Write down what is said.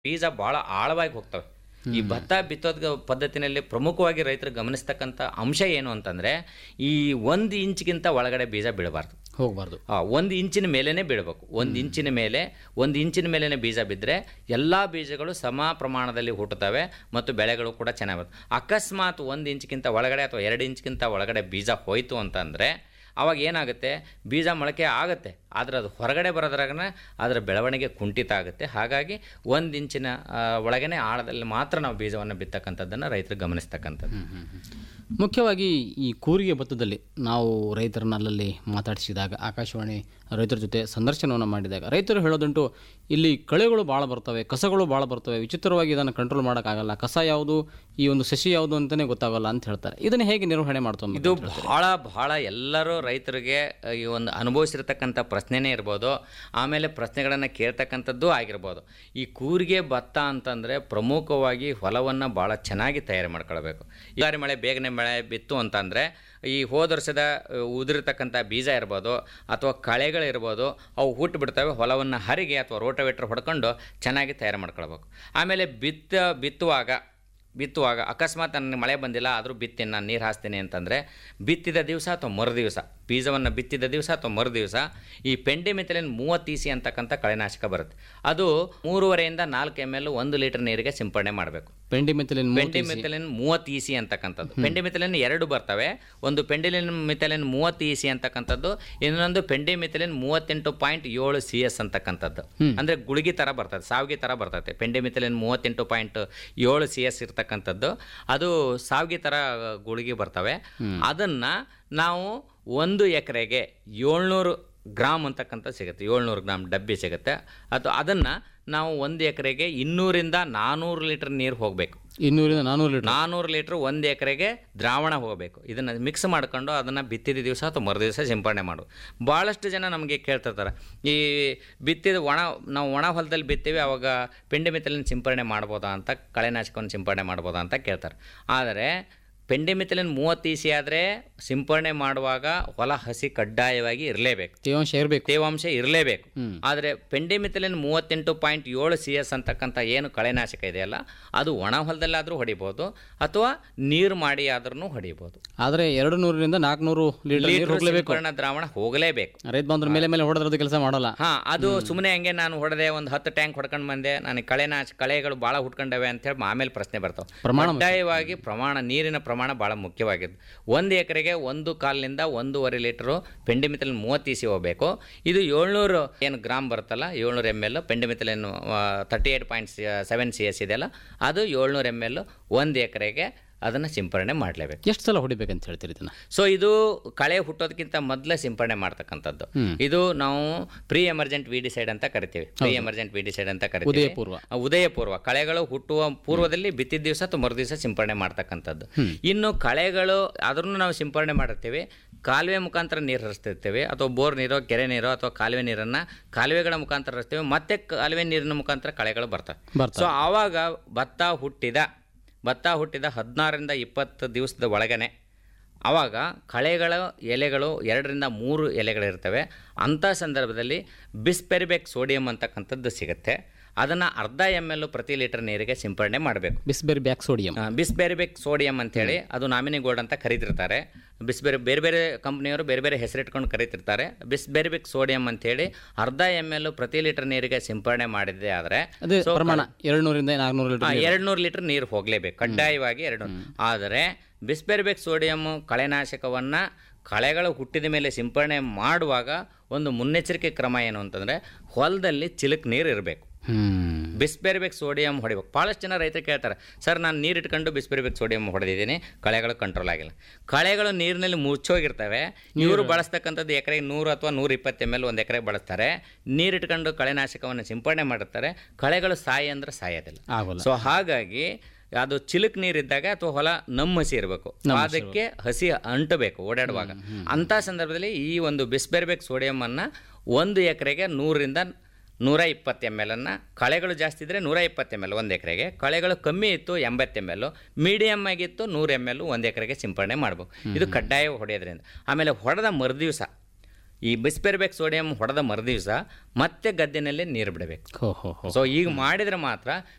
ಬೀಜ ಭಾಳ ಆಳವಾಗಿ ಹೋಗ್ತವೆ ಈ ಭತ್ತ ಬಿತ್ತೋದ ಪದ್ಧತಿನಲ್ಲಿ ಪ್ರಮುಖವಾಗಿ ರೈತರು ಗಮನಿಸ್ತಕ್ಕಂಥ ಅಂಶ ಏನು ಅಂತಂದರೆ ಈ ಒಂದು ಇಂಚ್ಗಿಂತ ಒಳಗಡೆ ಬೀಜ ಬೀಳಬಾರ್ದು ಹೋಗಬಾರ್ದು ಆ, ಒಂದು ಇಂಚಿನ ಮೇಲೇ ಬೀಳಬೇಕು ಒಂದು ಇಂಚಿನ ಮೇಲೆ ಒಂದು ಇಂಚಿನ ಮೇಲೇ ಬೀಜ ಬಿದ್ದರೆ ಎಲ್ಲ ಬೀಜಗಳು ಸಮ ಪ್ರಮಾಣದಲ್ಲಿ ಹುಟ್ಟುತ್ತವೆ ಮತ್ತು ಬೆಳೆಗಳು ಕೂಡ ಚೆನ್ನಾಗಿ ಬರ್ತವೆ ಅಕಸ್ಮಾತ್ ಒಂದು ಇಂಚ್ಗಿಂತ ಒಳಗಡೆ ಅಥವಾ ಎರಡು ಇಂಚ್ಗಿಂತ ಒಳಗಡೆ ಬೀಜ ಹೋಯಿತು ಅಂತಂದರೆ ಅವಾಗ ಏನಾಗುತ್ತೆ ಬೀಜ ಮೊಳಕೆ ಆಗುತ್ತೆ ಆದರೆ ಅದು ಹೊರಗಡೆ ಬರೋದ್ರಾಗನ ಅದರ ಬೆಳವಣಿಗೆ ಕುಂಠಿತ ಆಗುತ್ತೆ ಹಾಗಾಗಿ ಒಂದು ಇಂಚಿನ ಆ, ಒಳಗನೆ ಆಳದಲ್ಲಿ ಮಾತ್ರ ನಾವು ಬೀಜವನ್ನು ಬಿತ್ತಕ್ಕಂಥದ್ದನ್ನು ರೈತರು ಗಮನಿಸ್ತಕ್ಕಂಥದ್ದು ಮುಖ್ಯವಾಗಿ ಈ ಕೂರಿಗೆ ಭತ್ತದಲ್ಲಿ ನಾವು ರೈತರನ್ನ ಅಲ್ಲಲ್ಲಿ ಮಾತಾಡಿಸಿದಾಗ ಆಕಾಶವಾಣಿ ರೈತರ ಜೊತೆ ಸಂದರ್ಶನವನ್ನು ಮಾಡಿದಾಗ ರೈತರು ಹೇಳೋದುಂಟು ಇಲ್ಲಿ ಕಳೆಗಳು ಭಾಳ ಬರ್ತವೆ ಕಸಗಳು ಭಾಳ ಬರ್ತವೆ ವಿಚಿತ್ರವಾಗಿ ಇದನ್ನು ಕಂಟ್ರೋಲ್ ಮಾಡೋಕ್ಕಾಗಲ್ಲ ಕಸ ಯಾವುದು ಈ ಒಂದು ಸಸಿ ಯಾವುದು ಅಂತಲೇ ಗೊತ್ತಾಗಲ್ಲ ಅಂತ ಹೇಳ್ತಾರೆ ಇದನ್ನು ಹೇಗೆ ನಿರ್ವಹಣೆ ಮಾಡ್ತೊಂಬ ಇದು ಬಹಳ ಬಹಳ ಎಲ್ಲರೂ ರೈತರಿಗೆ ಅಹ್, ಈ ಒಂದು ಅನುಭವಿಸಿರ್ತಕ್ಕಂಥ ಪ್ರಶ್ನೆನೇ ಇರ್ಬೋದು ಆಮೇಲೆ ಪ್ರಶ್ನೆಗಳನ್ನು ಕೇಳ್ತಕ್ಕಂಥದ್ದು ಆಗಿರ್ಬೋದು ಈ ಕೂರಿಗೆ ಭತ್ತ ಅಂತಂದರೆ ಪ್ರಮುಖವಾಗಿ ಹೊಲವನ್ನು ಭಾಳ ಚೆನ್ನಾಗಿ ತಯಾರಿ ಮಾಡ್ಕೊಳ್ಬೇಕು ಈ ಮಳೆ ಬೇಗನೆ ಮಳೆ ಬಿತ್ತು ಅಂತಂದರೆ ಈ ಹೋದ ವರ್ಷದ ಅಹ್, ಉದುರಿರ್ತಕ್ಕಂಥ ಬೀಜ ಇರ್ಬೋದು ಅಥವಾ ಕಳೆಗಳಿರ್ಬೋದು ಅವು ಹುಟ್ಟು ಬಿಡ್ತವೆ ಹೊಲವನ್ನು ಹರಿಗೆ ಅಥವಾ ರೋಟೋವೇಟ್ರ್ ಹೊಡ್ಕೊಂಡು ಚೆನ್ನಾಗಿ ತಯಾರು ಮಾಡ್ಕೊಳ್ಬೇಕು ಆಮೇಲೆ ಬಿತ್ತ ಬಿತ್ತುವಾಗ ಬಿತ್ತುವಾಗ ಅಕಸ್ಮಾತ್ ನನಗೆ ಮಳೆ ಬಂದಿಲ್ಲ ಆದರೂ ಬಿತ್ತೀನಿ ನಾನು ನೀರು ಹಾಸ್ತೀನಿ ಅಂತಂದರೆ ಬಿತ್ತಿದ ದಿವಸ ಅಥವಾ ಮರು ದಿವಸ ಬೀಜವನ್ನು ಬಿತ್ತಿದ ದಿವಸ ಅಥವಾ ಮರು ದಿವಸ ಈ ಪೆಂಡಿಮಿಥಿಲಿನ್ ಮೂವತ್ತು ಇ ಸಿ ಅಂತಕ್ಕಂಥ ಕಳೆನಾಶಕ ಬರುತ್ತೆ ಅದು ಮೂರುವರೆಯಿಂದ ನಾಲ್ಕು ಎಮ್ ಎಲ್ ಒಂದು ಲೀಟರ್ ನೀರಿಗೆ ಸಿಂಪಡಣೆ ಮಾಡಬೇಕು ಪೆಂಡಿಮೆಥಿಲಿನ್ ಪೆಂಡಿಮಿಥಿಲಿನ್ ಮೂವತ್ತು ಇ ಸಿ ಅಂತಕ್ಕಂಥದ್ದು ಪೆಂಡಿಮಿಥಿಲಿನ್ ಎರಡು ಬರ್ತವೆ ಒಂದು ಪೆಂಡಿಲಿನ್ ಮಿಥಿಲಿನ್ ಮೂವತ್ತು ಇ ಸಿ ಅಂತಕ್ಕಂಥದ್ದು ಇನ್ನೊಂದು ಪೆಂಡಿಮಿಥಿಲಿನ್ ಮೂವತ್ತೆಂಟು ಪಾಯಿಂಟ್ ಏಳು ಸಿ ಎಸ್ ಅಂತಕ್ಕಂಥದ್ದು ಅಂದರೆ ಗುಳಿಗೆ ಥರ ಬರ್ತದೆ ಸಾವಿಗೆ ಥರ ಬರ್ತದೆ ಪೆಂಡಿಮಿಥಿಲಿನ್ ಮೂವತ್ತೆಂಟು ಪಾಯಿಂಟ್ ಏಳು ಸಿ ಎಸ್ ಇರ್ತಕ್ಕಂಥದ್ದು ಅದು ಸಾವಿಗೆ ಥರ ಗುಳಿಗೆ ಬರ್ತವೆ ಅದನ್ನು ನಾವು ಒಂದು ಎಕರೆಗೆ ಏಳ್ನೂರು ಗ್ರಾಮ್ ಅಂತಕ್ಕಂಥ ಸಿಗುತ್ತೆ ಏಳ್ನೂರು ಗ್ರಾಮ್ ಡಬ್ಬಿ ಸಿಗುತ್ತೆ ಅಥವಾ ಅದನ್ನು ನಾವು ಒಂದು ಎಕರೆಗೆ ಇನ್ನೂರಿಂದ ನಾನ್ನೂರು ಲೀಟರ್ ನೀರು ಹೋಗಬೇಕು ಇನ್ನೂರಿಂದ ನಾನ್ನೂರು ಲೀಟರ್ ನಾನ್ನೂರು ಲೀಟ್ರ್ ಒಂದು ಎಕರೆಗೆ ದ್ರಾವಣ ಹೋಗಬೇಕು ಇದನ್ನು ಮಿಕ್ಸ್ ಮಾಡ್ಕೊಂಡು ಅದನ್ನು ಬಿತ್ತಿದ ದಿವಸ ಅಥವಾ ಮರು ದಿವಸ ಸಿಂಪಡಣೆ ಮಾಡು ಭಾಳಷ್ಟು ಜನ ನಮಗೆ ಕೇಳ್ತಿರ್ತಾರೆ ಈ ಬಿತ್ತಿದ ಒಣ ನಾವು ಒಣ ಹೊಲದಲ್ಲಿ ಬಿತ್ತೀವಿ ಅವಾಗ ಪೆಂಡಿಮಿಥಿಲಿನ್ ಸಿಂಪಡಣೆ ಮಾಡ್ಬೋದಾ ಅಂತ ಕಳೆನಾಶಕವನ್ನು ಸಿಂಪಡಣೆ ಮಾಡ್ಬೋದಾ ಅಂತ ಕೇಳ್ತಾರೆ ಆದರೆ ಪೆಂಡಿಮಿಥಿಲಿನ್ ಮೂವತ್ತು ಇ ಸಿ ಆದರೆ ಸಿಂಪಡಣೆ ಮಾಡುವಾಗ ಹೊಲ ಹಸಿ ಕಡ್ಡಾಯವಾಗಿ ಇರಲೇಬೇಕು ತೇವಾಂಶ ಇರಬೇಕು ತೇವಾಂಶ ಇರಲೇಬೇಕು ಆದರೆ ಪೆಂಡಿಮಿಥಿಲಿನ್ ಮೂವತ್ತೆಂಟು ಪಾಯಿಂಟ್ ಏಳು ಸಿ ಎಸ್ ಅಂತಕ್ಕಂಥ ಏನು ಕಳೆನಾಶಕ ಇದೆಯಲ್ಲ ಅದು ಒಣ ಹೊಲದಲ್ಲಾದರೂ ಹೊಡಿಬೋದು ಅಥವಾ ನೀರು ಮಾಡಿ ಆದ್ರೂ ಹೊಡಿಬೋದು ಆದರೆ ಎರಡು ನೂರರಿಂದ ನಾಲ್ಕುನೂರು ಲೀಟರ್ ನೀರು ಲೀಟರ್ ಹೋಗಲೇಬೇಕು ಸಿಂಪಡಣಾ ದ್ರಾವಣ ಹೋಗಲೇಬೇಕು ರೈತ ಬಂದ್ರ ಮೇಲೆ ಮೇಲೆ ಹೊಡೆದ್ರದ್ದು ಕೆಲಸ ಮಾಡಲ್ಲ ಹಾ ಅದು ಸುಮ್ಮನೆ ಹಂಗೆ ನಾನು ಹೊಡೆದೆ ಒಂದು ಹತ್ತು ಟ್ಯಾಂಕ್ ಹೊಡ್ಕೊಂಡು ಬಂದೆ ನನಗೆ ಕಳೆನಾಶ ಕಳೆಗಳು ಭಾಳ ಹುಟ್ಕೊಂಡವೆ ಅಂತೇಳಿ ಆಮೇಲೆ ಪ್ರಶ್ನೆ ಬರ್ತಾವೆ ಪ್ರಮಾಣ ಕಡ್ಡಾಯವಾಗಿ ಪ್ರಮಾಣ ನೀರಿನ ಪ್ರಮಾಣ ಭಾಳ ಮುಖ್ಯವಾಗಿದ್ದು ಒಂದು ಎಕರೆಗೆ ಒಂದು ಕಾಲಿನಿಂದ ಒಂದೂವರೆ ಲೀಟರು ಪೆಂಡಿಮಿಥಿಲಿನ್ ಮೂವತ್ತು ಇ ಸಿ ಹೋಗಬೇಕು ಇದು ಏಳ್ನೂರು ಏನು ಗ್ರಾಮ್ ಬರುತ್ತಲ್ಲ ಏಳ್ನೂರು M L pendimethalin thirty eight point seven C S ಇದೆಯಲ್ಲ ಅದು ಏಳ್ನೂರು ಎಮ್ ಎಲ್ ಒಂದು ಎಕರೆಗೆ ಅದನ್ನು ಸಿಂಪರಣೆ ಮಾಡಲೇಬೇಕು ಎಷ್ಟು ಸಲ ಹೊಡಿಬೇಕಂತ ಹೇಳ್ತೀರಿ ಇದನ್ನ ಸೊ ಇದು ಕಳೆ ಹುಟ್ಟೋದಕ್ಕಿಂತ ಮೊದಲೇ ಸಿಂಪಡಣೆ ಮಾಡ್ತಕ್ಕಂಥದ್ದು ಇದು ನಾವು ಪ್ರೀ ಎಮರ್ಜೆಂಟ್ ವಿಡಿಸೈಡ್ ಅಂತ ಕರಿತೀವಿ ಪ್ರೀ ಎಮರ್ಜೆಂಟ್ ವಿಡಿಸೈಡ್ ಅಂತ ಕರಿತೀವಿ ಉದಯ ಪೂರ್ವ. ಆ, ಉದಯ ಪೂರ್ವ ಕಳೆಗಳು ಹುಟ್ಟುವ ಪೂರ್ವದಲ್ಲಿ ಬಿತ್ತಿದ ದಿವಸ ಅಥವಾ ಮರು ದಿವಸ ಸಿಂಪಡಣೆ ಮಾಡ್ತಕ್ಕಂಥದ್ದು ಇನ್ನು ಕಳೆಗಳು ಅದನ್ನು ನಾವು ಸಿಂಪಡಣೆ ಮಾಡಿರ್ತೀವಿ ಕಾಲುವೆ ಮುಖಾಂತರ ನೀರು ಹರಿಸ್ತಿರ್ತೀವಿ ಅಥವಾ ಬೋರ್ ನೀರೋ ಕೆರೆ ನೀರೋ ಅಥವಾ ಕಾಲುವೆ ನೀರನ್ನು ಕಾಲುವೆಗಳ ಮುಖಾಂತರ ಹರಿಸ್ತೀವಿ ಮತ್ತೆ ಕಾಲುವೆ ನೀರಿನ ಮುಖಾಂತರ ಕಳೆಗಳು ಬರ್ತವೆ ಬರ್ತವೆ. ಸೊ ಆವಾಗ ಭತ್ತ ಹುಟ್ಟಿದ ಭತ್ತ ಹುಟ್ಟಿದ ಹದಿನಾರರಿಂದ ಇಪ್ಪತ್ತು ದಿವಸದ ಒಳಗನೆ ಆವಾಗ ಕಳೆಗಳ ಎಲೆಗಳು ಎರಡರಿಂದ ಮೂರು ಎಲೆಗಳಿರ್ತವೆ ಅಂಥ ಸಂದರ್ಭದಲ್ಲಿ ಬಿಸ್ಪೆರಿಬೇಕ್ ಸೋಡಿಯಂ ಅಂತಕ್ಕಂಥದ್ದು ಸಿಗುತ್ತೆ ಅದನ್ನು ಅರ್ಧ ಎಮ್ ಎಲ್ ಪ್ರತಿ ಲೀಟರ್ ನೀರಿಗೆ ಸಿಂಪಡಣೆ ಮಾಡಬೇಕು bispyribac sodium bispyribac sodium ಅಂತೇಳಿ ಅದು ನಾಮಿನಿ ಗೋಲ್ಡ್ ಅಂತ ಕರೀತಿರ್ತಾರೆ ಬಿಸ್ಬೆರಿ ಬೇರೆ ಬೇರೆ ಕಂಪ್ನಿಯವರು ಬೇರೆ ಬೇರೆ ಹೆಸರಿಟ್ಕೊಂಡು ಕರೀತಿರ್ತಾರೆ ಬಿಸ್ಬೆರಿಬೇಕ್ ಸೋಡಿಯಂ ಅಂತೇಳಿ ಅರ್ಧ ಎಮ್ ಎಲ್ ಪ್ರತಿ ಲೀಟರ್ ನೀರಿಗೆ ಸಿಂಪಡಣೆ ಮಾಡಿದೆ ಆದರೆ ಅದೇ ಪ್ರಮಾಣ ಎರಡು ನೂರಿಂದ ನಾಲ್ಕುನೂರು ಲೀಟರ್ ಎರಡು ನೂರು ಲೀಟರ್ ನೀರು ಹೋಗಲೇಬೇಕು ಕಡ್ಡಾಯವಾಗಿ ಎರಡು ಆದರೆ ಬಿಸ್ಬೆರಿಬೇಕ್ ಸೋಡಿಯಂ ಕಳೆನಾಶಕವನ್ನು ಕಳೆಗಳು ಹುಟ್ಟಿದ ಮೇಲೆ ಸಿಂಪಡಣೆ ಮಾಡುವಾಗ ಒಂದು ಮುನ್ನೆಚ್ಚರಿಕೆ ಕ್ರಮ ಏನು ಅಂತಂದರೆ ಹೊಲದಲ್ಲಿ ಚಿಲಕ್ ನೀರು ಇರಬೇಕು ಹ್ಮ್ ಬಿಸ್ಬೆರಿಬೇಕು ಸೋಡಿಯಂ ಹೊಡಿಬೇಕು ಭಾಳಷ್ಟು ಜನ ರೈತರು ಕೇಳ್ತಾರೆ ಸರ್ ನಾನು ನೀರು ಇಟ್ಕೊಂಡು ಬಿಸ್ಬೆರಿಬೇಕು ಸೋಡಿಯಂ ಹೊಡೆದಿದ್ದೀನಿ ಕಳೆಗಳು ಕಂಟ್ರೋಲ್ ಆಗಿಲ್ಲ ಕಳೆಗಳು ನೀರಿನಲ್ಲಿ ಮುಚ್ಚೋಗಿರ್ತವೆ ಇವರು ಬಳಸ್ತಕ್ಕಂಥದ್ದು ಎಕರೆಗೆ ನೂರು ಅಥವಾ ನೂರ ಇಪ್ಪತ್ತು ಎಮ್ ಎಲ್ ಒಂದು ಎಕರೆಗೆ ಬಳಸ್ತಾರೆ ನೀರು ಇಟ್ಕೊಂಡು ಕಳೆನಾಶಕವನ್ನು ಸಿಂಪಡಣೆ ಮಾಡಿರ್ತಾರೆ ಕಳೆಗಳು ಸಾಯಿ ಅಂದ್ರೆ ಸಾಯೋದಿಲ್ಲ ಆಗೋಲ್ಲ ಸೊ ಹಾಗಾಗಿ ಅದು ಚಿಲುಕ್ ನೀರಿದ್ದಾಗ ಅಥವಾ ಹೊಲ ನಮ್ಮ ಹಸಿ ಇರಬೇಕು ಅದಕ್ಕೆ ಹಸಿ ಅಂಟಬೇಕು ಓಡಾಡುವಾಗ ಅಂಥ ಸಂದರ್ಭದಲ್ಲಿ ಈ ಒಂದು ಬಿಸ್ಬೆರ್ಬೇಕು ಸೋಡಿಯಮನ್ನು ಒಂದು ಎಕರೆಗೆ ನೂರರಿಂದ ನೂರ ಇಪ್ಪತ್ತು ಎಮ್ ಎಲ್ ಅನ್ನು ಕಳೆಗಳು ಜಾಸ್ತಿ ಇದ್ದರೆ ನೂರ ಇಪ್ಪತ್ತು ಎಮ್ ಎಲ್ ಒಂದು ಎಕರೆಗೆ ಕಳೆಗಳು ಕಮ್ಮಿ ಇತ್ತು ಎಂಬತ್ತು ಎಮ್ ಎಲ್ ಮೀಡಿಯಮ್ ಆಗಿತ್ತು ನೂರು ಎಮ್ ಎಲ್ ಒಂದು ಎಕರೆಗೆ ಸಿಂಪಡಣೆ ಮಾಡಬೇಕು ಇದು ಕಡ್ಡಾಯ ಹೊಡೆಯೋದ್ರಿಂದ ಆಮೇಲೆ ಹೊಡೆದ ಮರುದಿವಸ ಈ ಬಿಸ್ಬೆರ್ಬೇಕು ಸೋಡಿಯಂ ಹೊಡೆದ ಮರುದಿವಸ ಮತ್ತೆ ಗದ್ದೆನಲ್ಲಿ ನೀರು ಬಿಡಬೇಕು ಹೋ ಹೋ ಹೋ ಸೊ ಈಗ ಮಾಡಿದ್ರೆ ಮಾತ್ರ